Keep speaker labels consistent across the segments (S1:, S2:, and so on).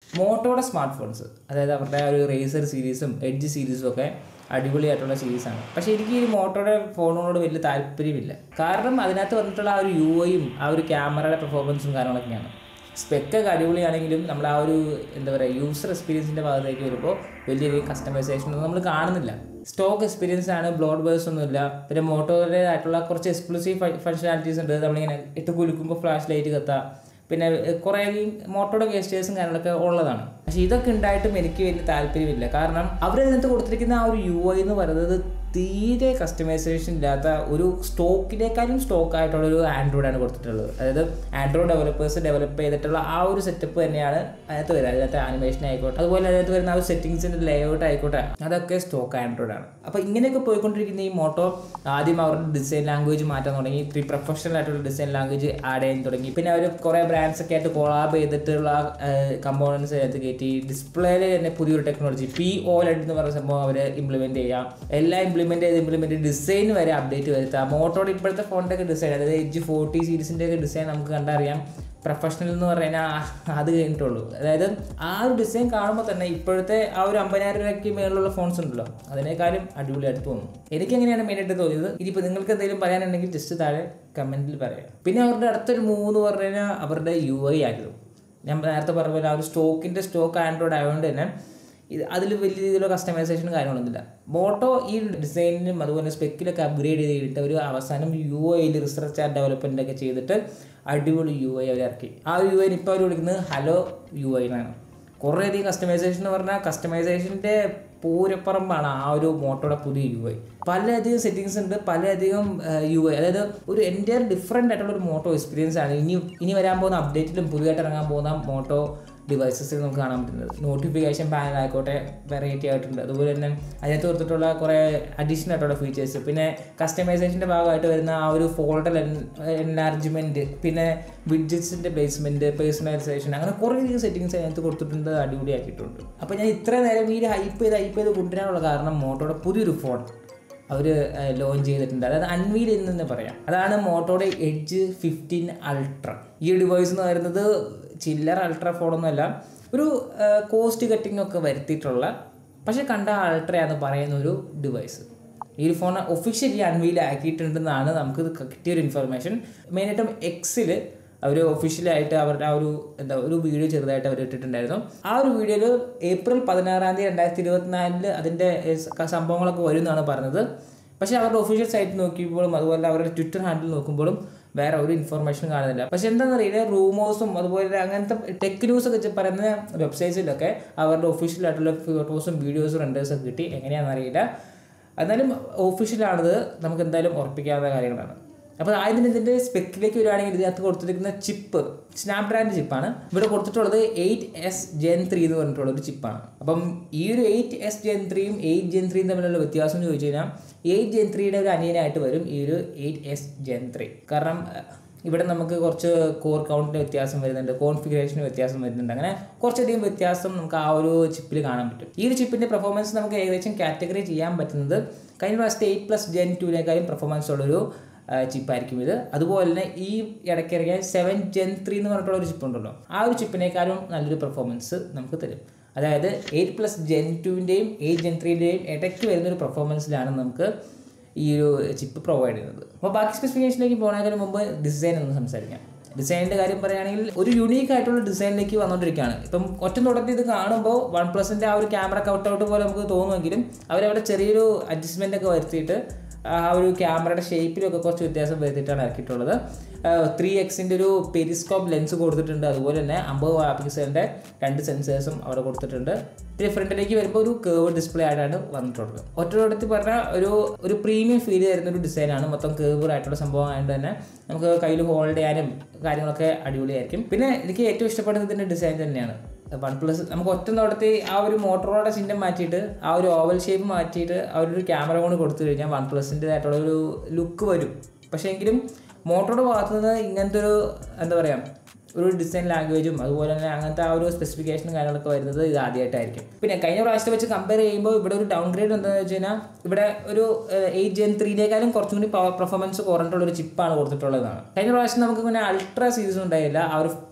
S1: മോട്ടോയുടെ smart phones അതായത് അവരുടെ ആ ഒരു റേസർ സീരീസും എഡ്ജ് സീരീസും ഒക്കെ അടിപൊളിയായിട്ടുള്ള സീരീസാണ് പക്ഷേ എനിക്ക് ഈ മോട്ടോയുടെ ഫോണുകളോട് വലിയ താല്പര്യമില്ല കാരണം അതിനകത്ത് വന്നിട്ടുള്ള ആ ഒരു യു ഐയും ആ ഒരു ക്യാമറയുടെ പെർഫോമൻസും കാര്യങ്ങളൊക്കെയാണ് സ്പെക്കൊക്കെ അടിപൊളിയാണെങ്കിലും നമ്മൾ ആ ഒരു എന്താ പറയുക യൂസർ എക്സ്പീരിയൻസിൻ്റെ ഭാഗത്തേക്ക് വരുമ്പോൾ വലിയൊരു കസ്റ്റമൈസേഷൻ ഒന്നും നമ്മൾ കാണുന്നില്ല സ്റ്റോക്ക് എക്സ്പീരിയൻസ് ആണ് ബ്ലോഡ് ബേഴ്സ് ഒന്നുമില്ല പിന്നെ മോട്ടോയുടേതായിട്ടുള്ള കുറച്ച് എക്സ്ക്ലൂസീവ് ഫങ്ഷനാലിറ്റീസ് ഉണ്ട് നമ്മളിങ്ങനെ ഇട്ട് കുലുക്കുമ്പോൾ ഫ്ലാഷ് ലൈറ്റ് കത്താം പിന്നെ കുറേ ഈ മോട്ടോയുടെ ഗസ്റ്റേഴ്സും കാര്യങ്ങളൊക്കെ ഉള്ളതാണ് പക്ഷേ ഇതൊക്കെ ഉണ്ടായിട്ടും എനിക്ക് വലിയ താല്പര്യമില്ല കാരണം അവരതിനകത്ത് കൊടുത്തിരിക്കുന്ന ആ ഒരു യു ഐ എന്ന് പറയുന്നത് തീരെ കസ്റ്റമൈസേഷൻ ഇല്ലാത്ത ഒരു സ്റ്റോക്കിനേക്കാളും സ്റ്റോക്ക് ആയിട്ടുള്ള ഒരു ആൻഡ്രോയിഡ് ആണ് കൊടുത്തിട്ടുള്ളത് അതായത് ആൻഡ്രോയിഡ് ഡെവലപ്പേഴ്സ് ഡെവലപ്പ് ചെയ്തിട്ടുള്ള ആ ഒരു സെറ്റപ്പ് തന്നെയാണ് അതിനകത്ത് വരിക അതിനകത്ത് ആനിമേഷൻ ആയിക്കോട്ടെ അതുപോലെ അതിനകത്ത് വരുന്ന ആ ഒരു സെറ്റിങ്സിൻ്റെ ലേഔട്ട് ആയിക്കോട്ടെ അതൊക്കെ സ്റ്റോക്ക് ആൻഡ്രോയിഡ് ആണ് അപ്പോൾ ഇങ്ങനെയൊക്കെ പോയിക്കൊണ്ടിരിക്കുന്ന ഈ മോട്ടോ ആദ്യം അവരുടെ ഡിസൈൻ ലാംഗ്വേജ് മാറ്റാൻ തുടങ്ങി ഇത്തിരി പ്രൊഫഷണൽ ആയിട്ടുള്ള ഡിസൈൻ ലാംഗ്വേജ് ആഡ് ചെയ്യാൻ തുടങ്ങി പിന്നെ അവർ കുറേ ബ്രാൻഡ്സ് ഒക്കെ ആയിട്ട് കൊളാബ് ചെയ്തിട്ടുള്ള കമ്പോണൻസ് അതിനകത്ത് കയറ്റി ഡിസ്പ്ലേയിൽ തന്നെ പുതിയൊരു ടെക്നോളജി പി ഓ ലെഡ് എന്ന് പറയുന്ന സംഭവം അവർ ഇംപ്ലിമെൻറ്റ് ചെയ്യാം എല്ലാം ഇംപ്ലിമെൻറ്റ് ചെയ്ത് ഇംപ്ലിമെൻറ്റ് ഡിസൈൻ വരെ അപ്ഡേറ്റ് വരുത്താം മോട്ടോയുടെ ഇപ്പോഴത്തെ ഫോണിൻ്റെ ഒക്കെ ഡിസൈൻ അതായത് എജ് ഫോർട്ടി സീരീസിൻ്റെ ഒക്കെ ഡിസൈൻ നമുക്ക് കണ്ടറിയാം പ്രൊഫഷണൽ എന്ന് പറഞ്ഞു കഴിഞ്ഞാൽ അത് കഴിഞ്ഞിട്ടുള്ളൂ അതായത് ആ ഒരു ഡിസൈൻ കാണുമ്പോൾ തന്നെ ഇപ്പോഴത്തെ ആ ഒരു അമ്പതിനായിരം രൂപയ്ക്ക് മേലുള്ള ഫോൺസ് ഉണ്ടല്ലോ അതിനേക്കാളും അടിപൊളിയായിട്ട് തോന്നുന്നു എനിക്ക് എങ്ങനെയാണ് മെയിനായിട്ട് തോന്നിയത് ഇനിയിപ്പോൾ നിങ്ങൾക്ക് എന്തെങ്കിലും പറയാനുണ്ടെങ്കിൽ ജസ്റ്റ് താഴെ കമൻറ്റിൽ പറയാം പിന്നെ അവരുടെ അടുത്തൊരു മൂന്ന് പറഞ്ഞു കഴിഞ്ഞാൽ അവരുടെ യു ഐ ആയിരുന്നു ഞാൻ നേരത്തെ പറഞ്ഞ പോലെ ആ ഒരു സ്റ്റോക്കിൻ്റെ സ്റ്റോക്ക് ആൻഡ്രോയിഡ് ആയതുകൊണ്ട് തന്നെ ഇത് അതിൽ വലിയ രീതിയിലുള്ള കസ്റ്റമൈസേഷനും കാര്യങ്ങളൊന്നുമില്ല മോട്ടോ ഈ ഡിസൈനിനും അതുപോലെ സ്പെക്കിലൊക്കെ അപ്ഗ്രേഡ് ചെയ്തിട്ട് ഒരു അവസാനം യു ഐയിൽ റിസർച്ച് ആൻഡ് ഡെവലപ്മെൻ്റ് ഒക്കെ ചെയ്തിട്ട് അടിപൊളി യു ഐ അവർ ഇറക്കി ആ ഒരു യു ഐ ഇപ്പോൾ അവർ വിളിക്കുന്നത് ഹലോ യു ഐ എന്നാണ് കുറേയധികം കസ്റ്റമൈസേഷൻ എന്ന് പറഞ്ഞാൽ കസ്റ്റമൈസേഷൻ്റെ പൂരപ്പറമ്പാണ് ആ ഒരു മോട്ടോയുടെ പുതിയ യു ഐ പലയധികം സെറ്റിങ്സ് ഉണ്ട് പലയധികം യു ഐ അതായത് ഒരു എൻ്റെ ഡിഫറെൻ്റ് ആയിട്ടുള്ള ഒരു മോട്ടോ എക്സ്പീരിയൻസ് ആണ് ഇനി ഇനി വരാൻ പോകുന്ന അപ്ഡേറ്റിലും പുതിയതായിട്ട് ഇറങ്ങാൻ പോകുന്ന മോട്ടോ ഡിവൈസസിൽ നമുക്ക് കാണാൻ പറ്റുന്നത് നോട്ടിഫിക്കേഷൻ പാനൽ ആയിക്കോട്ടെ വെറൈറ്റി ആയിട്ടുണ്ട് അതുപോലെ തന്നെ അതിനകത്ത് കൊടുത്തിട്ടുള്ള കുറേ അഡീഷണൽ ആയിട്ടുള്ള ഫീച്ചേഴ്സ് പിന്നെ കസ്റ്റമൈസേഷൻ്റെ ഭാഗമായിട്ട് വരുന്ന ആ ഒരു ഫോൾഡർ എൻലാർജ്മെൻറ്റ് പിന്നെ വിഡ്ജറ്റ്സിൻ്റെ പ്ലേസ്മെൻറ്റ് പേഴ്സണലൈസേഷൻ അങ്ങനെ കുറേ അധികം സെറ്റിങ്സ് അതിനകത്ത് കൊടുത്തിട്ടുണ്ട് അടിപൊളിയാക്കിയിട്ടുണ്ട് അപ്പോൾ ഞാൻ ഇത്ര നേരം ഈ ഹൈപ്പ് ചെയ്ത് ഹൈപ്പ് ചെയ്ത് കൊണ്ടുവരാനുള്ള കാരണം മോട്ടോയുടെ പുതിയൊരു ഫോൺ അവർ ലോഞ്ച് ചെയ്തിട്ടുണ്ട് അതായത് അൺവീൽ എന്ന് തന്നെ പറയാം അതാണ് മോട്ടോയുടെ എഡ്ജ് ഫിഫ്റ്റീൻ അൾട്ര ഈ ഡിവൈസ് എന്ന് പറയുന്നത് ചില്ലർ അൾട്ര ഫോണൊന്നുമല്ല ഒരു കോസ്റ്റ് കട്ടിംഗ് ഒക്കെ വരുത്തിയിട്ടുള്ള പക്ഷേ കണ്ട അൾട്രയാന്ന് പറയുന്ന ഒരു ഡിവൈസ് ഈ ഒരു ഫോൺ ഒഫീഷ്യലി അൺവീൽ ആക്കിയിട്ടുണ്ടെന്നാണ് നമുക്ക് കിട്ടിയൊരു ഇൻഫർമേഷൻ മെയിനായിട്ടും എക്സിൽ അവർ ഒഫീഷ്യലായിട്ട് അവരുടെ ആ ഒരു എന്താ ഒരു വീഡിയോ ചെറുതായിട്ട് അവർ ഇട്ടിട്ടുണ്ടായിരുന്നു ആ ഒരു വീഡിയോയിൽ ഏപ്രിൽ പതിനാറാം തീയതി രണ്ടായിരത്തി ഇരുപത്തിനാലില് അതിൻ്റെ സംഭവങ്ങളൊക്കെ വരും എന്നാണ് പറഞ്ഞത് പക്ഷേ അവരുടെ ഒഫീഷ്യൽ സൈറ്റ് നോക്കിയപ്പോഴും അതുപോലെ അവരുടെ ട്വിറ്റർ ഹാൻഡിൽ നോക്കുമ്പോഴും വേറെ ഒരു ഇൻഫർമേഷൻ കാണുന്നില്ല പക്ഷെ എന്താണെന്നറിയില്ല റൂമേഴ്സും അതുപോലെ അങ്ങനത്തെ ടെക് ന്യൂസ് ഒക്കെ പറയുന്ന വെബ്സൈറ്റ്സിലൊക്കെ അവരുടെ ഒഫീഷ്യൽ ആയിട്ടുള്ള ഫോട്ടോസും വീഡിയോസും റെൻഡേഴ്സും ഒക്കെ കിട്ടി എങ്ങനെയാണെന്നറിയില്ല എന്നാലും ഒഫീഷ്യലാണത് നമുക്ക് എന്തായാലും ഉറപ്പിക്കാവുന്ന കാര്യങ്ങളാണ് അപ്പോൾ ആദ്യം ഇതിൻ്റെ സ്പെക്കിലേക്ക് വരികയാണെങ്കിൽ ഇതിനകത്ത് കൊടുത്തിരിക്കുന്ന ചിപ്പ് സ്നാപ്ഡ്രാഗൺ ചിപ്പാണ് ഇവിടെ കൊടുത്തിട്ടുള്ളത് എയ്റ്റ് എസ് ജെൻ ത്രീ എന്ന് പറഞ്ഞിട്ടുള്ള ഒരു ചിപ്പാണ് അപ്പം ഈ ഒരു എയ്റ്റ് എസ് ജെൻ ത്രീയും എയ്റ്റ് ജെൻ ത്രീയും തമ്മിലുള്ള വ്യത്യാസം എന്ന് ചോദിച്ചു കഴിഞ്ഞാൽ എയ്റ്റ് ജെൻ ത്രീയുടെ ഒരു അനിയനായിട്ട് വരും ഈ ഒരു എയ്റ്റ് എസ് ജെൻ ത്രീ കാരണം ഇവിടെ നമുക്ക് കുറച്ച് കോർ കൗണ്ടിൻ്റെ വ്യത്യാസം വരുന്നുണ്ട് കോൺഫിഗറേഷന് വ്യത്യാസം വരുന്നുണ്ട് അങ്ങനെ കുറച്ചധികം വ്യത്യാസം നമുക്ക് ആ ഒരു ചിപ്പിൽ കാണാൻ പറ്റും ഈ ഒരു ചിപ്പിൻ്റെ പെർഫോമൻസ് നമുക്ക് ഏകദേശം കാറ്റഗറി ചെയ്യാൻ പറ്റുന്നത് കഴിഞ്ഞ പ്രാവശ്യത്തെ എയ്റ്റ് പ്ലസ് ജെൻ ടുവിനേക്കാളും പെർഫോമൻസ് ഉള്ളൊരു ചിപ്പായിരിക്കും ഇത് അതുപോലെ തന്നെ ഈ ഇടയ്ക്ക് ഇറങ്ങിയ സെവൻ ജെൻ ത്രീ എന്ന് പറഞ്ഞിട്ടുള്ള ഒരു ചിപ്പ് ഉണ്ടല്ലോ ആ ഒരു ചിപ്പിനേക്കാളും നല്ലൊരു പെർഫോമൻസ് നമുക്ക് തരും അതായത് എയ്റ്റ് പ്ലസ് ജെൻ ടുവിൻ്റെയും എയ്റ്റ് ജെൻ ത്രീൻ്റെയും ഇടയ്ക്ക് വരുന്നൊരു പെർഫോമൻസിലാണ് നമുക്ക് ഈ ഒരു ചിപ്പ് പ്രൊവൈഡ് ചെയ്യുന്നത് അപ്പോൾ ബാക്കി സ്പെസിഫിക്കേഷനിലേക്ക് പോകുന്നതിന് മുമ്പ് ഡിസൈൻ ഒന്ന് സംസാരിക്കാം ഡിസൈനിൻ്റെ കാര്യം പറയുകയാണെങ്കിൽ ഒരു യുണീക്ക് ആയിട്ടുള്ള ഡിസൈനിലേക്ക് വന്നുകൊണ്ടിരിക്കുകയാണ് ഇപ്പം ഒറ്റ തുടർന്ന് ഇത് കാണുമ്പോൾ വൺ പ്ലസിൻ്റെ ആ ഒരു ക്യാമറ കൗട്ടൗട്ട് പോലെ നമുക്ക് തോന്നുമെങ്കിലും അവരവിടെ ചെറിയൊരു അഡ്ജസ്റ്റ്മെൻ്റ് ഒക്കെ വരുത്തിയിട്ട് ആ ഒരു ക്യാമറയുടെ ഷേപ്പിലൊക്കെ കുറച്ച് വ്യത്യാസം വരുത്തിയിട്ടാണ് ഇറക്കിയിട്ടുള്ളത് ത്രീ എക്സിൻ്റെ ഒരു പെരിസ്കോപ്പ് ലെൻസ് കൊടുത്തിട്ടുണ്ട് അതുപോലെ തന്നെ അമ്പത് പിക്സലിൻ്റെ രണ്ട് സെൻസേഴ്സും അവിടെ കൊടുത്തിട്ടുണ്ട് പിന്നെ ഫ്രണ്ടിലേക്ക് വരുമ്പോൾ ഒരു കേവ് ഡിസ്പ്ലേ ആയിട്ടാണ് വന്നിട്ടുള്ളത് ഒറ്റ പറഞ്ഞാൽ ഒരു ഒരു പ്രീമിയം ഫീൽ തരുന്ന ഒരു ഡിസൈനാണ് മൊത്തം കേവ് ആയിട്ടുള്ള സംഭവം ആയതുകൊണ്ട് തന്നെ നമുക്ക് കയ്യിൽ ഹോൾഡ് ചെയ്യാനും കാര്യങ്ങളൊക്കെ അടിപൊളിയായിരിക്കും പിന്നെ എനിക്ക് ഏറ്റവും ഇഷ്ടപ്പെടുന്നത് ഇതിൻ്റെ ഡിസൈൻ തന്നെയാണ് വൺ പ്ലസ് നമുക്ക് ഒറ്റ നോട്ടത്തിൽ ആ ഒരു മോട്ടറോടെ ചിഹ്നം മാറ്റിയിട്ട് ആ ഒരു ഓവൽ ഷേപ്പ് മാറ്റിയിട്ട് ആ ഒരു ക്യാമറ കൊണ്ട് കൊടുത്തു കഴിഞ്ഞാൽ വൺ പ്ലസിൻ്റെതായിട്ടുള്ള ഒരു ലുക്ക് വരും പക്ഷേ എങ്കിലും മോട്ടോയുടെ ഭാഗത്തു നിന്ന് ഇങ്ങനത്തെ ഒരു എന്താ പറയുക ഒരു ഡിസൈൻ ലാംഗ്വേജും അതുപോലെ തന്നെ അങ്ങനത്തെ ആ ഒരു സ്പെസിഫിക്കേഷനും കാര്യങ്ങളൊക്കെ വരുന്നത് ഇത് ആദ്യമായിട്ടായിരിക്കും പിന്നെ കഴിഞ്ഞ പ്രാവശ്യത്തെ വെച്ച് കമ്പയർ ചെയ്യുമ്പോൾ ഇവിടെ ഒരു ഡൗൺ ഗ്രേഡ് എന്താണെന്ന് വെച്ച് കഴിഞ്ഞാൽ ഇവിടെ ഒരു എയ്റ്റ് ജെൻ ത്രീനേക്കാളും കുറച്ചും കൂടി പവർ പെർഫോമൻസ് കുറഞ്ഞിട്ടുള്ള ഒരു ചിപ്പാണ് കൊടുത്തിട്ടുള്ളതാണ് കഴിഞ്ഞ പ്രാവശ്യം നമുക്ക് പിന്നെ അൾട്രാ സീരീസ് ഉണ്ടായില്ല ആ ഒരു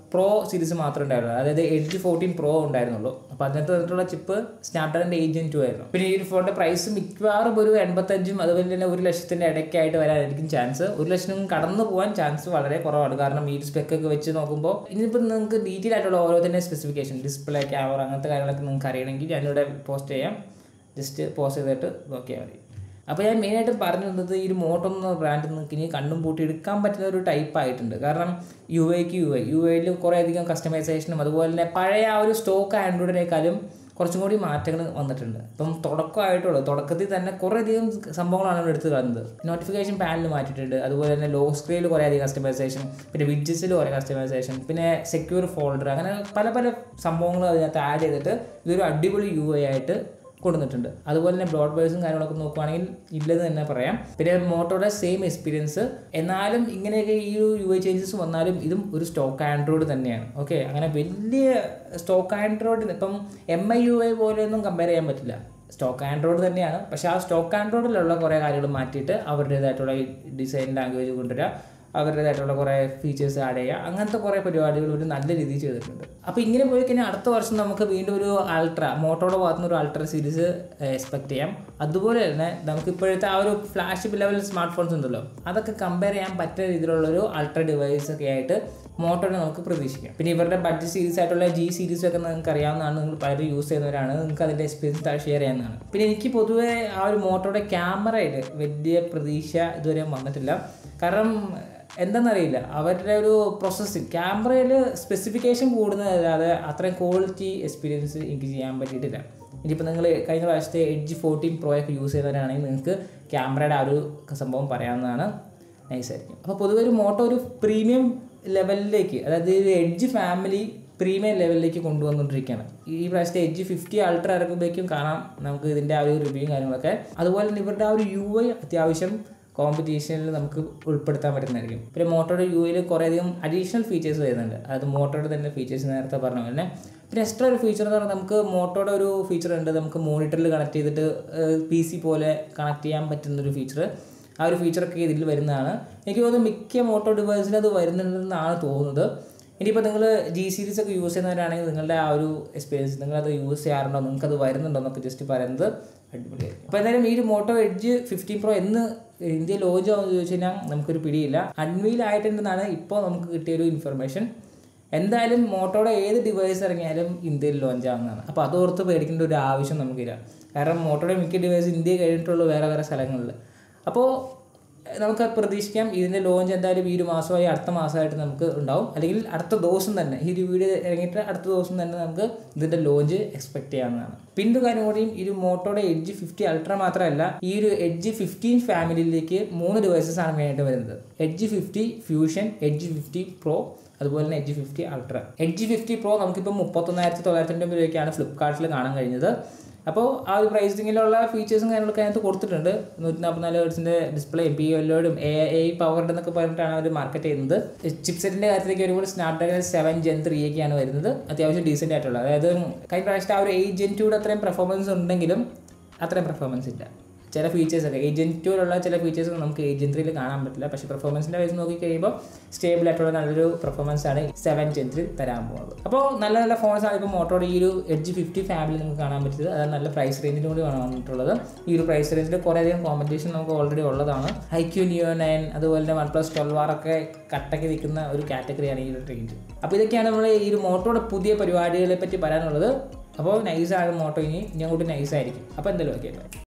S1: പ്രോ സീരീസ് മാത്രമേ ഉണ്ടായിരുള്ളൂ അതായത് എഡ്ജ് ഫോർട്ടീൻ പ്രോ ഉണ്ടായിരുന്നുള്ളൂ അപ്പോൾ അതിനകത്ത് വന്നിട്ടുള്ള ചിപ്പ് സ്നാപ്ഡ്രാഗണിൻ്റെ ഏജൻ ടു ആയിരുന്നു പിന്നെ ഈ ഒരു ഫോണിൻ്റെ പ്രൈസ് മിക്കവാറും ഒരു എൺപത്തഞ്ചും അതുപോലെ തന്നെ ഒരു ലക്ഷത്തിൻ്റെ ഇടയ്ക്കായിട്ട് വരാനായിരിക്കും ചാൻസ് ഒരു ലക്ഷം കടന്നു പോകാൻ ചാൻസ് വളരെ കുറവാണ് കാരണം ഈ സ്പെക്ക് ഒക്കെ വെച്ച് നോക്കുമ്പോൾ ഇനിയിപ്പോൾ നിങ്ങൾക്ക് ഡീറ്റെയിൽ ആയിട്ടുള്ള ഓരോന്നിൻ്റെ സ്പെസിഫിക്കേഷൻ ഡിസ്പ്ലേ ക്യാമറ അങ്ങനത്തെ കാര്യങ്ങളൊക്കെ നിങ്ങൾക്ക് അറിയണമെങ്കിൽ ഞാനിവിടെ പോസ്റ്റ് ചെയ്യാം ജസ്റ്റ് പോസ്റ്റ് ചെയ്തിട്ട് നോക്കിയാൽ മതി അപ്പോൾ ഞാൻ മെയിനായിട്ട് പറഞ്ഞു തന്നത് ഈ ഒരു മോട്ടോ എന്ന ബ്രാൻഡ് നിങ്ങൾക്ക് ഇനി കണ്ണും പൂട്ടി എടുക്കാൻ പറ്റുന്ന ഒരു ടൈപ്പ് ആയിട്ടുണ്ട് കാരണം യു ഐക്ക് യു ഐ യു ഐയിൽ കുറേ അധികം കസ്റ്റമൈസേഷനും അതുപോലെ തന്നെ പഴയ ആ ഒരു സ്റ്റോക്ക് ആൻഡ്രോയിഡിനേക്കാളും കുറച്ചും കൂടി മാറ്റങ്ങൾ വന്നിട്ടുണ്ട് ഇപ്പം തുടക്കമായിട്ടുള്ളൂ തുടക്കത്തിൽ തന്നെ കുറേ അധികം സംഭവങ്ങളാണ് ഇവിടെ എടുത്ത് കാണുന്നത് നോട്ടിഫിക്കേഷൻ പാനൽ മാറ്റിയിട്ടുണ്ട് അതുപോലെ തന്നെ ലോ സ്ക്രീനിൽ കുറേ അധികം കസ്റ്റമൈസേഷൻ പിന്നെ വിഡ്ജസിൽ കുറേ കസ്റ്റമൈസേഷൻ പിന്നെ സെക്യൂർ ഫോൾഡർ അങ്ങനെ പല പല സംഭവങ്ങൾ അതിനകത്ത് ആഡ് ചെയ്തിട്ട് ഇതൊരു അടിപൊളി യു ഐ ആയിട്ട് കൊടുത്തിട്ടുണ്ട് അതുപോലെ തന്നെ ബ്രോഡ് ബേഴ്സും കാര്യങ്ങളൊക്കെ നോക്കുവാണെങ്കിൽ ഇല്ലെന്ന് തന്നെ പറയാം പിന്നെ മോട്ടോയുടെ സെയിം എക്സ്പീരിയൻസ് എന്നാലും ഇങ്ങനെയൊക്കെ ഈ ഒരു യു ഐ ചേഞ്ചസ് വന്നാലും ഇതും ഒരു സ്റ്റോക്ക് ആൻഡ്രോയിഡ് തന്നെയാണ് ഓക്കെ അങ്ങനെ വലിയ സ്റ്റോക്ക് ആൻഡ്രോയിഡ് ഇപ്പം എം ഐ യു ഐ പോലെയൊന്നും കമ്പയർ ചെയ്യാൻ പറ്റില്ല സ്റ്റോക്ക് ആൻഡ്രോയിഡ് തന്നെയാണ് പക്ഷേ ആ സ്റ്റോക്ക് ആൻഡ്രോയിഡിലുള്ള കുറേ കാര്യങ്ങൾ മാറ്റിയിട്ട് അവരുടേതായിട്ടുള്ള ഡിസൈൻ ലാംഗ്വേജ് കൊണ്ടുവരിക അവരുടേതായിട്ടുള്ള കുറേ ഫീച്ചേഴ്സ് ആഡ് ചെയ്യുക അങ്ങനത്തെ കുറേ പരിപാടികൾ ഒരു നല്ല രീതിയിൽ ചെയ്തിട്ടുണ്ട് അപ്പോൾ ഇങ്ങനെ പോയി കഴിഞ്ഞാൽ അടുത്ത വർഷം നമുക്ക് വീണ്ടും ഒരു അൾട്ര മോട്ടോയുടെ ഭാഗത്തു നിന്ന് ഒരു അൾട്ര സീരീസ് എക്സ്പെക്ട് ചെയ്യാം അതുപോലെ തന്നെ നമുക്ക് ഇപ്പോഴത്തെ ആ ഒരു ഫ്ലാഷ് ലെവൽ സ്മാർട്ട് ഫോൺസ് ഉണ്ടല്ലോ അതൊക്കെ കമ്പയർ ചെയ്യാൻ പറ്റുന്ന രീതിയിലുള്ളൊരു അൾട്ര ഡിവൈസ് ഒക്കെ ആയിട്ട് മോട്ടോനെ നമുക്ക് പ്രതീക്ഷിക്കാം പിന്നെ ഇവരുടെ ബഡ്ജറ്റ് സീരീസ് ആയിട്ടുള്ള ജി സീരീസ് ഒക്കെ നിങ്ങൾക്ക് അറിയാവുന്നതാണ് നിങ്ങൾ പലരും യൂസ് ചെയ്യുന്നവരാണ് നിങ്ങൾക്ക് അതിൻ്റെ എക്സ്പീരിയൻസ് ഷെയർ ചെയ്യാവുന്നതാണ് പിന്നെ എനിക്ക് പൊതുവേ ആ ഒരു മോട്ടോയുടെ ക്യാമറയിൽ വലിയ പ്രതീക്ഷ ഇതുവരെ വന്നിട്ടില്ല കാരണം എന്താണെന്നറിയില്ല അവരുടെ ഒരു പ്രോസസ്സിങ് ക്യാമറയിൽ സ്പെസിഫിക്കേഷൻ കൂടുന്നതല്ലാതെ അത്രയും ക്വാളിറ്റി എക്സ്പീരിയൻസ് എനിക്ക് ചെയ്യാൻ പറ്റിയിട്ടില്ല ഇനിയിപ്പോൾ നിങ്ങൾ കഴിഞ്ഞ പ്രാവശ്യത്തെ എഡ്ജ് ഫോർട്ടീൻ പ്രോ ഒക്കെ യൂസ് ചെയ്യുന്നവരാണെങ്കിൽ നിങ്ങൾക്ക് ക്യാമറയുടെ ആ ഒരു സംഭവം പറയാവുന്നതാണ് നൈസായിരിക്കും അപ്പോൾ പൊതുവെ ഒരു മോട്ടോ ഒരു പ്രീമിയം ലെവലിലേക്ക് അതായത് ഒരു എഡ്ജ് ഫാമിലി പ്രീമിയം ലെവലിലേക്ക് കൊണ്ടുവന്നുകൊണ്ടിരിക്കുകയാണ് ഈ പ്രാവശ്യത്തെ എഡ്ജ് ഫിഫ്റ്റി അൾട്ര ഇറക്കുമ്പോഴേക്കും കാണാം നമുക്ക് ഇതിൻ്റെ ആ ഒരു റിവ്യൂയും കാര്യങ്ങളൊക്കെ അതുപോലെ തന്നെ ഇവരുടെ ആ ഒരു യു ഐ അത്യാവശ്യം കോമ്പറ്റീഷനിൽ നമുക്ക് ഉൾപ്പെടുത്താൻ പറ്റുന്നതായിരിക്കും പിന്നെ മോട്ടോയുടെ യു ഐയിൽ കുറേയധികം അഡീഷണൽ ഫീച്ചേഴ്സ് വരുന്നുണ്ട് അതായത് മോട്ടോയുടെ തന്നെ ഫീച്ചേഴ്സ് നേരത്തെ പറഞ്ഞ പോലെ തന്നെ പിന്നെ എക്സ്ട്രാ ഒരു ഫീച്ചർ എന്ന് പറഞ്ഞാൽ നമുക്ക് മോട്ടോയുടെ ഒരു ഫീച്ചർ ഉണ്ട് നമുക്ക് മോണിറ്ററിൽ കണക്ട് ചെയ്തിട്ട് പി സി പോലെ കണക്ട് ചെയ്യാൻ പറ്റുന്നൊരു ഫീച്ചർ ആ ഒരു ഫീച്ചറൊക്കെ ഇതിൽ വരുന്നതാണ് എനിക്ക് തോന്നുന്നു മിക്ക മോട്ടോ ഡിവൈസിലും അത് വരുന്നുണ്ടെന്നാണ് തോന്നുന്നത് ഇനിയിപ്പോൾ നിങ്ങൾ ജി സീരീസ് ഒക്കെ യൂസ് ചെയ്യുന്നവരാണെങ്കിൽ നിങ്ങളുടെ ആ ഒരു എക്സ്പീരിയൻസ് നിങ്ങളത് യൂസ് ചെയ്യാറുണ്ടോ നിങ്ങൾക്ക് അത് വരുന്നുണ്ടോ എന്നൊക്കെ ജസ്റ്റ് പറയുന്നത് അടിപൊളിയായിരിക്കും അപ്പോൾ എന്തായാലും ഈ ഒരു മോട്ടോ എഡ്ജ് ഫിഫ്റ്റീൻ പ്രോ എന്ന് ഇന്ത്യയിൽ ലോഞ്ച് ആവുമെന്ന് ചോദിച്ചു കഴിഞ്ഞാൽ നമുക്കൊരു പിടിയില്ല അൺവീൽ ആയിട്ടുണ്ടെന്നാണ് ഇപ്പോൾ നമുക്ക് കിട്ടിയൊരു ഇൻഫർമേഷൻ എന്തായാലും മോട്ടോയുടെ ഏത് ഡിവൈസ് ഇറങ്ങിയാലും ഇന്ത്യയിൽ ലോഞ്ച് ആവുന്നതാണ് അപ്പോൾ അതോർത്ത് പേടിക്കേണ്ട ഒരു ആവശ്യം നമുക്കില്ല കാരണം മോട്ടോയുടെ മിക്ക ഡിവൈസ് ഇന്ത്യ കഴിഞ്ഞിട്ടുള്ള വേറെ വേറെ സ്ഥലങ്ങളിൽ അപ്പോൾ നമുക്ക് പ്രതീക്ഷിക്കാം ഇതിൻ്റെ ലോഞ്ച് എന്തായാലും ഈ ഒരു മാസമായി അടുത്ത മാസമായിട്ട് നമുക്ക് ഉണ്ടാവും അല്ലെങ്കിൽ അടുത്ത ദിവസം തന്നെ ഈ ഒരു വീഡിയോ ഇറങ്ങിയിട്ട് അടുത്ത ദിവസം തന്നെ നമുക്ക് ഇതിൻ്റെ ലോഞ്ച് എക്സ്പെക്ട് ചെയ്യാവുന്നതാണ് പിന്നെ കാര്യം കൂടിയും ഈ ഒരു മോട്ടോയുടെ എഡ്ജ് ഫിഫ്റ്റി അൾട്ര മാത്രമല്ല ഈ ഒരു എഡ്ജ് ഫിഫ്റ്റീൻ ഫാമിലിയിലേക്ക് മൂന്ന് ഡിവൈസസ് ആണ് മെയിനായിട്ട് വരുന്നത് edge fifty fusion edge fifty pro അതുപോലെ തന്നെ edge fifty ultra edge fifty pro നമുക്കിപ്പോൾ മുപ്പത്തൊന്നായിരത്തി തൊള്ളായിരത്തി തൊണ്ണൂറ് രൂപയ്ക്കാണ് ഫ്ലിപ്കാർട്ടിൽ കാണാൻ കഴിഞ്ഞത് അപ്പോൾ ആ ഒരു പ്രൈസിങ്ങിലുള്ള ഫീച്ചേഴ്സും കാര്യങ്ങളൊക്കെ അതിനകത്ത് കൊടുത്തിട്ടുണ്ട് നൂറ്റി നാൽപ്പത്തിനാല് ഹേർട്സിൻ്റെ ഡിസ്പ്ലേയും പി എല്ലോടും എ എ പവർഡ് എന്നൊക്കെ പറഞ്ഞിട്ടാണ് അവർ മാർക്കറ്റ് ചെയ്യുന്നത് ചിപ്സെറ്റിൻ്റെ കാര്യത്തിലേക്ക് വരുമ്പോൾ സ്നാപ്ഡ്രാഗൺ സെവൻ ജെൻ ത്രീ ഒക്കെയാണ് വരുന്നത് അത്യാവശ്യം ഡീസെൻ്റ് ആയിട്ടുള്ളത് അതായത് കഴിഞ്ഞ പ്രാവശ്യത്തെ ആ ഒരു എയ്റ്റ് ജെൻ ടൂടെ അത്രയും പെർഫോമൻസ് ഉണ്ടെങ്കിലും അത്രയും പെർഫോമൻസ് ഇല്ല ചില ഫീച്ചേഴ്സ് ഒക്കെ ഏജൻറ്റ് ടൂലുള്ള ചില ഫീച്ചേഴ്സ് നമുക്ക് ഏജൻറ്റ് ത്രീയിൽ കാണാൻ പറ്റില്ല പക്ഷേ പെർഫോമൻസിൻ്റെ വയസ്സ് നോക്കി കഴിയുമ്പോൾ സ്റ്റേബിൾ ആയിട്ടുള്ള നല്ലൊരു പെർഫോമൻസ് ആണ് സെവൻ ജെൻ ത്രീ തരാൻ പോകുന്നത് അപ്പോൾ നല്ല നല്ല ഫോൺസ് ആണ് ഇപ്പോൾ മോട്ടോയുടെ ഈ ഒരു എഡ്ജ് ഫിഫ്റ്റി ഫാമിലി നമുക്ക് കാണാൻ പറ്റിയത് അത് നല്ല പ്രൈസ് റേഞ്ചിലും കൂടി വന്നിട്ടുള്ളത് ഈ ഒരു പ്രൈസ് റേഞ്ചിൽ കുറേയധികം കോമ്പറ്റീഷൻ നമുക്ക് ഓൾറെഡി ഉള്ളതാണ് ഐ ക്യു നിയോ നയൻ അതുപോലെ തന്നെ വൺ പ്ലസ് ട്വൽവ് ആറൊക്കെ കട്ടക്ക് നിൽക്കുന്ന ഒരു കാറ്റഗറിയാണ് ഈ ഒരു റേഞ്ച് അപ്പോൾ ഇതൊക്കെയാണ് നമ്മൾ ഈ ഒരു മോട്ടോയുടെ പുതിയ പരിപാടികളെ പറ്റി പറയാനുള്ളത് അപ്പോൾ നൈസാണ് മോട്ടോ ഇനി ഇനി അങ്ങോട്ട് നൈസായിരിക്കും അപ്പോൾ എന്തായാലും ഓക്കെ